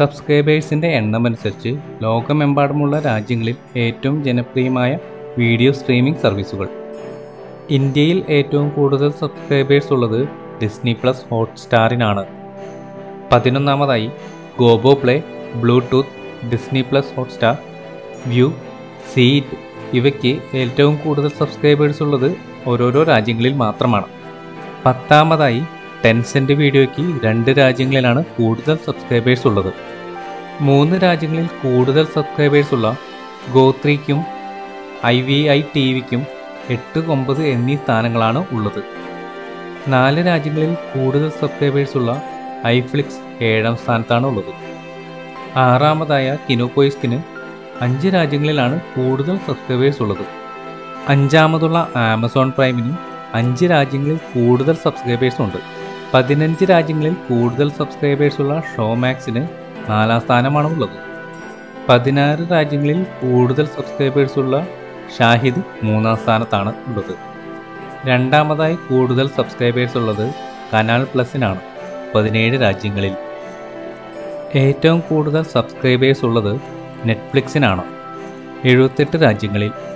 സബ്സ്ക്രൈബേഴ്സിൻ്റെ എണ്ണമനുസരിച്ച് ലോകമെമ്പാടുമുള്ള രാജ്യങ്ങളിൽ ഏറ്റവും ജനപ്രിയമായ വീഡിയോ സ്ട്രീമിംഗ് സർവീസുകൾ ഇന്ത്യയിൽ ഏറ്റവും കൂടുതൽ സബ്സ്ക്രൈബേഴ്സ് ഉള്ളത് ഡിസ്നി പ്ലസ് ഹോട്ട്സ്റ്റാറിനാണ് പതിനൊന്നാമതായി Globo play bluetooth Disney plus Hotstar Viu സീറ്റ് ഇവയ്ക്ക് ഏറ്റവും കൂടുതൽ സബ്സ്ക്രൈബേഴ്സ് ഉള്ളത് ഓരോരോ രാജ്യങ്ങളിൽ മാത്രമാണ് പത്താമതായി ടെൻസെൻ്റ് വീഡിയോയ്ക്ക് രണ്ട് രാജ്യങ്ങളിലാണ് കൂടുതൽ സബ്സ്ക്രൈബേഴ്സ് ഉള്ളത് മൂന്ന് രാജ്യങ്ങളിൽ കൂടുതൽ സബ്സ്ക്രൈബേഴ്സ് ഉള്ള ഗോത്രിക്കും ഐ വി ഐ ടി വിക്കും എട്ട് ഒമ്പത് എന്നീ സ്ഥാനങ്ങളാണ് ഉള്ളത് നാല് രാജ്യങ്ങളിൽ കൂടുതൽ സബ്സ്ക്രൈബേഴ്സ് ഉള്ള ഐഫ്ലിക്സ് ഏഴാം സ്ഥാനത്താണ് ഉള്ളത് ആറാമതായ കിനോപോയിസ്കിന് അഞ്ച് രാജ്യങ്ങളിലാണ് കൂടുതൽ സബ്സ്ക്രൈബേഴ്സ് ഉള്ളത് അഞ്ചാമതുള്ള ആമസോൺ പ്രൈമിന് അഞ്ച് രാജ്യങ്ങളിൽ കൂടുതൽ സബ്സ്ക്രൈബേഴ്സ് ഉണ്ട് പതിനഞ്ച് രാജ്യങ്ങളിൽ കൂടുതൽ സബ്സ്ക്രൈബേഴ്സ് ഉള്ള ഷോമാക്സിന് നാലാം സ്ഥാനമാണ് ഉള്ളത് പതിനാറ് രാജ്യങ്ങളിൽ കൂടുതൽ സബ്സ്ക്രൈബേഴ്സ് ഉള്ള ഷാഹിദ് മൂന്നാം സ്ഥാനത്താണ് ഉള്ളത് രണ്ടാമതായി കൂടുതൽ സബ്സ്ക്രൈബേഴ്സ് ഉള്ളത് കനാൽ പ്ലസിനാണ് പതിനേഴ് രാജ്യങ്ങളിൽ ഏറ്റവും കൂടുതൽ സബ്സ്ക്രൈബേഴ്സ് ഉള്ളത് നെറ്റ്ഫ്ലിക്സിനാണ് എഴുപത്തെട്ട് രാജ്യങ്ങളിൽ